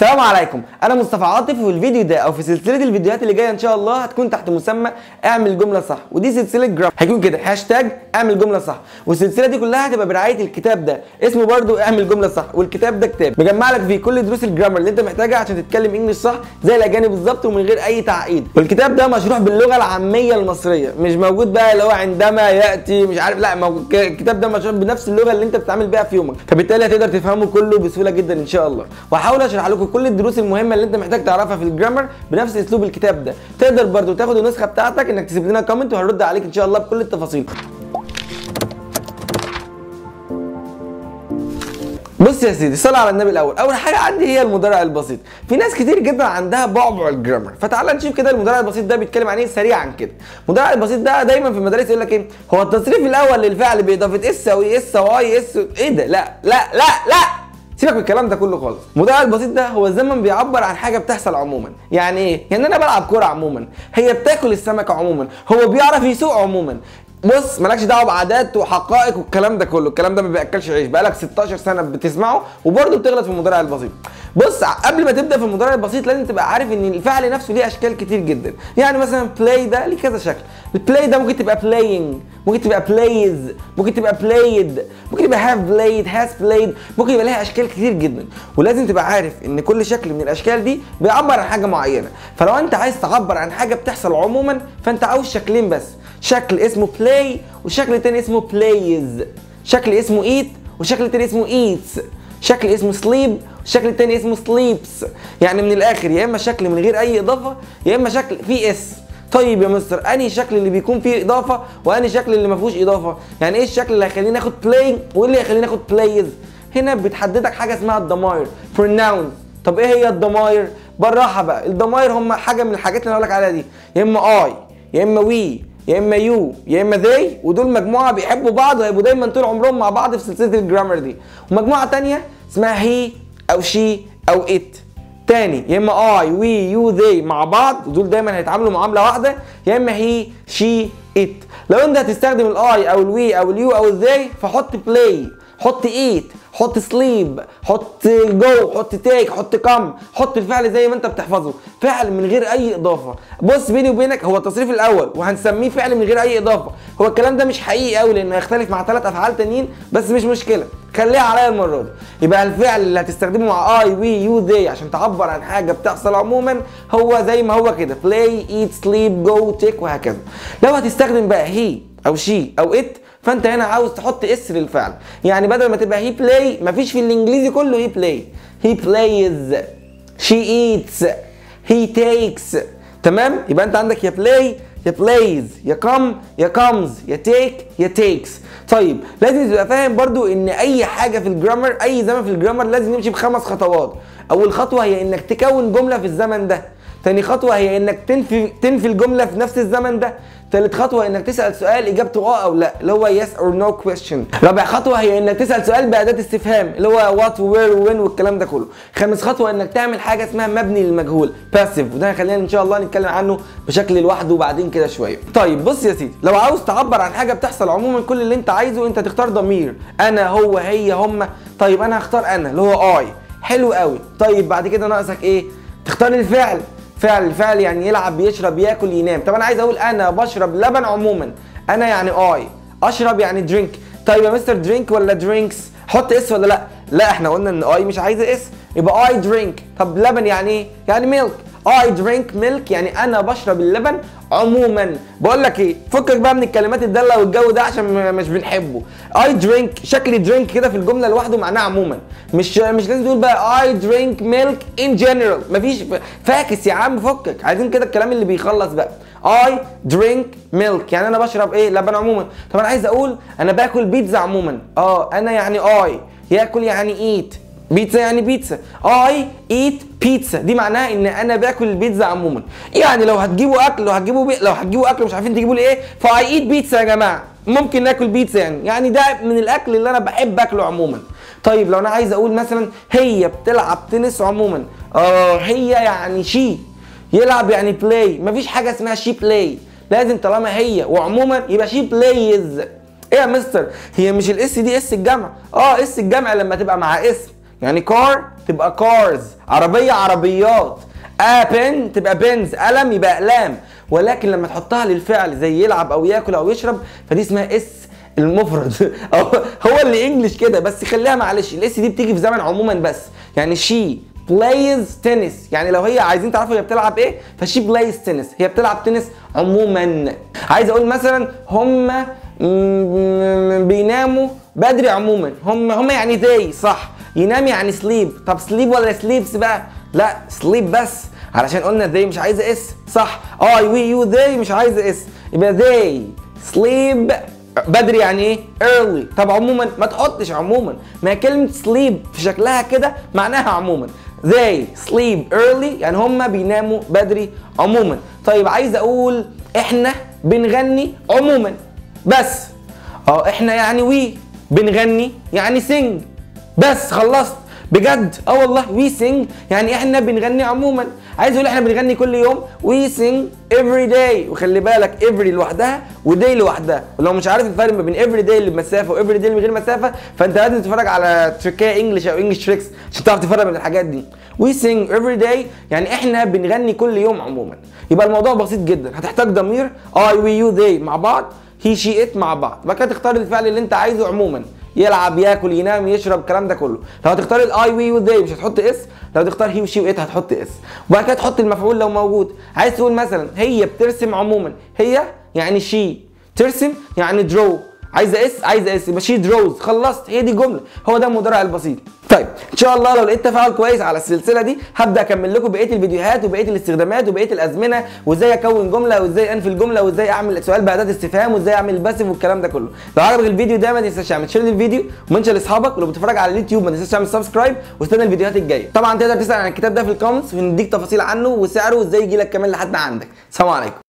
السلام عليكم انا مصطفى عاطف وفي الفيديو ده او في سلسله الفيديوهات اللي جايه ان شاء الله هتكون تحت مسمى اعمل جمله صح ودي سلسله جرام هيكون كده هاشتاج اعمل جمله صح والسلسله دي كلها هتبقى برعايه الكتاب ده اسمه برضو اعمل جمله صح والكتاب ده كتاب مجمع لك فيه كل دروس الجرامر اللي انت محتاجها عشان تتكلم انجلش صح زي الاجانب بالظبط ومن غير اي تعقيد والكتاب ده مشروح باللغه العاميه المصريه مش موجود بقى اللي هو عندما ياتي مش عارف لا موجود الكتاب ده مشروح بنفس اللغه اللي انت بتتعامل بيها في يومك فبالتالي هتقدر تفهمه كله بسهوله جدا ان شاء الله وهحاول اشرح لكم كل الدروس المهمه اللي انت محتاج تعرفها في الجرامر بنفس اسلوب الكتاب ده تقدر برضو تاخد النسخه بتاعتك انك تسيب لنا كومنت وهنرد عليك ان شاء الله بكل التفاصيل بص يا سيدي صل على النبي الاول اول حاجه عندي هي المضارع البسيط في ناس كتير جدا عندها بعبع الجرامر فتعال نشوف كده المضارع البسيط ده بيتكلم عن ايه سريعا كده المضارع البسيط ده دايما في المدارس يقول لك ايه هو التصريف الاول للفعل باضافه اس او اس او اي اس ايه ده لا لا لا لا سيبك من الكلام ده كله خالص المضارع البسيط ده هو الزمن بيعبر عن حاجه بتحصل عموما يعني ايه يعني انا بلعب كوره عموما هي بتاكل السمك عموما هو بيعرف يسوق عموما بص مالكش دعوه بعادات وحقائق والكلام ده كله الكلام ده ما بياكلش عيش بقالك 16 سنه بتسمعه وبرضه بتغلط في المضارع البسيط بص قبل ما تبدا في المضارع البسيط لازم تبقى عارف ان الفعل نفسه ليه اشكال كتير جدا يعني مثلا بلاي ده ليه كذا شكل البلاي ده ممكن تبقى playing ممكن تبقى plays ممكن تبقى played ممكن تبقى have played has played ممكن يبقى لها اشكال كتير جدا ولازم تبقى عارف ان كل شكل من الاشكال دي بيعبر عن حاجه معينه فلو انت عايز تعبر عن حاجه بتحصل عموما فانت عاوز شكلين بس شكل اسمه play وشكل تاني اسمه plays شكل اسمه eat وشكل تاني اسمه eats شكل اسمه sleep والشكل التاني اسمه sleeps يعني من الاخر يا اما شكل من غير اي اضافه يا اما شكل فيه اس طيب يا مستر انهي شكل اللي بيكون فيه اضافه وانهي شكل اللي ما فيهوش اضافه يعني ايه الشكل اللي هيخليني اخد playing وايه اللي هيخليني اخد plays هنا بتحددك حاجه اسمها الضمائر pronoun طب ايه هي الضمائر بالراحه بقى الضمائر هم حاجه من الحاجات اللي انا هقول لك عليها دي يا اما اي يا اما وي يا اما يو يا اما ذي ودول مجموعه بيحبوا بعض وهيبقوا دايما طول عمرهم مع بعض في سلسله الجرامر دي ومجموعه تانية اسمها هي او شي او ات تاني يا اما اي وي يو ذي مع بعض ودول دايما هيتعاملوا معامله واحده يا اما هي شي ات لو انت هتستخدم الاي او الوي او اليو او الذي فحط بلاي حط ايت حط سليب حط جو حط تيك حط كم حط الفعل زي ما انت بتحفظه فعل من غير اي اضافه بص بيني وبينك هو التصريف الاول وهنسميه فعل من غير اي اضافه هو الكلام ده مش حقيقي قوي لانه هيختلف مع ثلاث افعال تانيين بس مش مشكله خليها عليا المره دي يبقى الفعل اللي هتستخدمه مع اي وي يو ذي عشان تعبر عن حاجه بتحصل عموما هو زي ما هو كده بلاي ايت سليب جو تيك وهكذا لو هتستخدم بقى هي او شي او ات فانت هنا عاوز تحط اس للفعل يعني بدل ما تبقى هي بلاي مفيش في الانجليزي كله هي بلاي هي بلايز شي ايتس هي تيكس تمام يبقى انت عندك يا بلاي يا بلايز يا كم يا كمز يا تيك يا تيكس طيب لازم تبقى فاهم برضو ان اي حاجه في الجرامر اي زمن في الجرامر لازم يمشي بخمس خطوات اول خطوه هي انك تكون جمله في الزمن ده تاني خطوه هي انك تنفي تنفي الجمله في نفس الزمن ده تالت خطوه انك تسال سؤال اجابته اه او لا اللي هو yes or no question رابع خطوه هي انك تسال سؤال باداه استفهام اللي هو what where when والكلام ده كله خامس خطوه انك تعمل حاجه اسمها مبني للمجهول passive وده هيخلينا ان شاء الله نتكلم عنه بشكل لوحده وبعدين كده شويه طيب بص يا سيدي لو عاوز تعبر عن حاجه بتحصل عموما كل اللي انت عايزه انت تختار ضمير انا هو هي هم طيب انا هختار انا اللي هو اي حلو قوي طيب بعد كده ناقصك ايه تختار الفعل فعل الفعل يعني يلعب يشرب ياكل ينام طب انا عايز اقول انا بشرب لبن عموما انا يعني اي اشرب يعني درينك طيب يا مستر درينك ولا درينكس حط اس ولا لا لا احنا قلنا ان اي مش عايزه اس يبقى اي درينك طب لبن يعني ايه يعني ميلك اي درينك ميلك يعني انا بشرب اللبن عموما بقول لك ايه فكك بقى من الكلمات الداله والجو ده عشان مش بنحبه اي درينك شكل درينك كده في الجمله لوحده معناه عموما مش مش لازم تقول بقى اي درينك ميلك ان جنرال مفيش فاكس يا عم فكك عايزين كده الكلام اللي بيخلص بقى اي درينك ميلك يعني انا بشرب ايه لبن عموما طب انا عايز اقول انا باكل بيتزا عموما اه انا يعني اي ياكل يعني ايت بيتزا يعني بيتزا اي ايت بيتزا دي معناها ان انا باكل البيتزا عموما يعني لو هتجيبوا اكل لو هتجيبوا بي... لو هتجيبوا اكل مش عارفين تجيبوا لي ايه فاي ايت بيتزا يا جماعه ممكن ناكل بيتزا يعني يعني ده من الاكل اللي انا بحب اكله عموما طيب لو انا عايز اقول مثلا هي بتلعب تنس عموما اه هي يعني شي يلعب يعني بلاي مفيش حاجه اسمها شي بلاي لازم طالما هي وعموما يبقى شي بلايز ايه يا مستر هي مش الاس دي اس الجمع اه اس الجمع لما تبقى مع اسم يعني كار تبقى كارز عربيه عربيات ا بن تبقى بنز قلم يبقى اقلام ولكن لما تحطها للفعل زي يلعب او ياكل او يشرب فدي اسمها اس المفرد هو اللي انجلش كده بس خليها معلش الاس دي بتيجي في زمن عموما بس يعني شي بلايز تنس يعني لو هي عايزين تعرفوا هي بتلعب ايه فشي بلايز تنس هي بتلعب تنس عموما عايز اقول مثلا هم بيناموا بدري عموما هم هم يعني زي صح ينام يعني سليب طب سليب ولا سليبس بقى لا سليب بس علشان قلنا they مش عايزه اس صح اي وي يو they مش عايزه اس يبقى they sleep بدري يعني ايه early طب عموما ما تحطش عموما ما هي كلمه sleep في شكلها كده معناها عموما they sleep early يعني هم بيناموا بدري عموما طيب عايز اقول احنا بنغني عموما بس اه احنا يعني وي بنغني يعني sing بس خلصت بجد اه والله وي سينج يعني احنا بنغني عموما عايز اقول احنا بنغني كل يوم وي سينج افري داي وخلي بالك افري لوحدها وداي لوحدها ولو مش عارف الفرق ما بين افري داي اللي بمسافه وافري داي اللي من غير مسافه فانت لازم تتفرج على تركيا انجلش او انجلش تريكس عشان تعرف تفرق بين الحاجات دي وي سينج افري داي يعني احنا بنغني كل يوم عموما يبقى الموضوع بسيط جدا هتحتاج ضمير اي وي يو ذي مع بعض هي شي ات مع بعض بعد كده تختار الفعل اللي انت عايزه عموما يلعب ياكل ينام يشرب الكلام ده كله لو هتختار الاي وي وذي مش هتحط اس لو تختار هي وشي وات هتحط اس وبعد كده تحط المفعول لو موجود عايز تقول مثلا هي بترسم عموما هي يعني شي ترسم يعني درو عايزه اس عايزه اس يبقى شي دروز خلصت هي دي الجمله هو ده المضارع البسيط طيب ان شاء الله لو لقيت تفاعل كويس على السلسله دي هبدا اكمل لكم بقيه الفيديوهات وبقيه الاستخدامات وبقيه الازمنه وازاي اكون جمله وازاي انفي الجمله وازاي اعمل سؤال باداه استفهام وازاي اعمل الباسف والكلام ده كله لو عجبك الفيديو ده ما تنساش تعمل شير للفيديو ومنشن لاصحابك ولو بتتفرج على اليوتيوب ما تنساش تعمل سبسكرايب واستنى الفيديوهات الجايه طبعا تقدر تسال عن الكتاب ده في الكومنتس ونديك تفاصيل عنه وسعره وازاي يجي لك كمان لحد عندك سلام عليكم